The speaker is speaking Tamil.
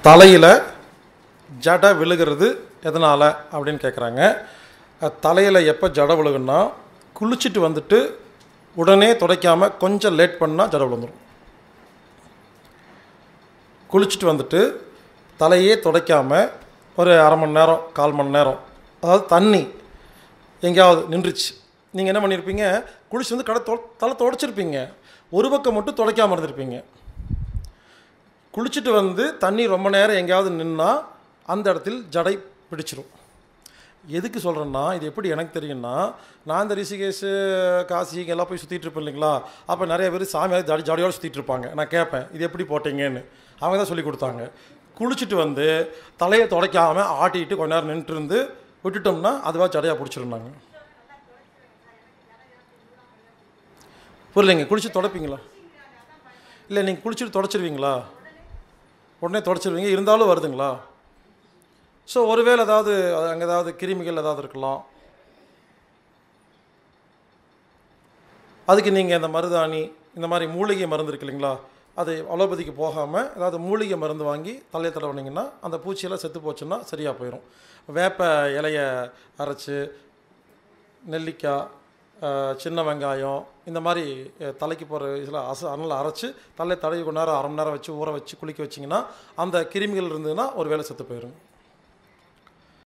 தலையில் ஜடை விழுகிறது எதனால் அப்படின்னு கேட்குறாங்க தலையில் எப்போ ஜடை விழுகுன்னா குளிச்சுட்டு வந்துட்டு உடனே துடைக்காமல் கொஞ்சம் லேட் பண்ணால் ஜடை விழுந்துடும் குளிச்சுட்டு வந்துட்டு தலையே துடைக்காமல் ஒரு அரை மணி நேரம் கால் மணி நேரம் அதாவது தண்ணி எங்கேயாவது நின்றுச்சு நீங்கள் என்ன பண்ணியிருப்பீங்க குளிச்சு வந்து கடை தொ தலை துடைச்சிருப்பீங்க ஒரு பக்கம் மட்டும் துடைக்காமல் இருந்திருப்பீங்க குளிச்சுட்டு வந்து தண்ணி ரொம்ப நேரம் எங்கேயாவது நின்னா அந்த இடத்தில் ஜடை பிடிச்சிரும் எதுக்கு சொல்கிறேன்னா இது எப்படி எனக்கு தெரியும்னா நான் இந்த ரிஷிகேஷ் காசி இங்கெல்லாம் போய் சுற்றிட்டு இருப்பேன் இல்லைங்களா அப்போ நிறைய பேர் சாமியார் ஜாடி ஜாடியோடு சுற்றிட்டு இருப்பாங்க நான் கேட்பேன் இது எப்படி போட்டீங்கன்னு அவங்க தான் சொல்லி கொடுத்தாங்க குளிச்சுட்டு வந்து தலையை துடைக்காமல் ஆட்டிட்டு கொஞ்ச நேரம் நின்றுட்டு இருந்து விட்டுட்டோம்னா அதுவாக ஜடையாக பிடிச்சிருந்தாங்க புரியலைங்க குளிச்சு தொடப்பீங்களா இல்லை நீங்கள் குளிச்சுட்டு தொடச்சிருவீங்களா உடனே தொடச்சிருவீங்க இருந்தாலும் வருதுங்களா ஸோ ஒருவேளை ஏதாவது அங்கே ஏதாவது கிருமிகள் ஏதாவது இருக்கலாம் அதுக்கு நீங்கள் இந்த மருதாணி இந்த மாதிரி மூலிகை மருந்து இருக்கு இல்லைங்களா அது அலோபதிக்கு போகாமல் ஏதாவது மூலிகை மருந்து வாங்கி தலையை தடவுனீங்கன்னா அந்த பூச்சியெல்லாம் செத்து போச்சுன்னா சரியாக போயிடும் வேப்ப இலைய அரைச்சி நெல்லிக்காய் அஹ், சின்ன வெங்காயம் இந்த மாதிரி அஹ், தலைக்கு போகிற இதில் அச அனல் அரைச்சி தலையை தடவி கொஞ்ச நேரம் அரை மணி நேரம் வச்சு ஊற வச்சு குளிக்க வச்சிங்கன்னா அந்த கிருமிகள் இருந்ததுன்னா ஒரு வேளை செத்து போயிடும்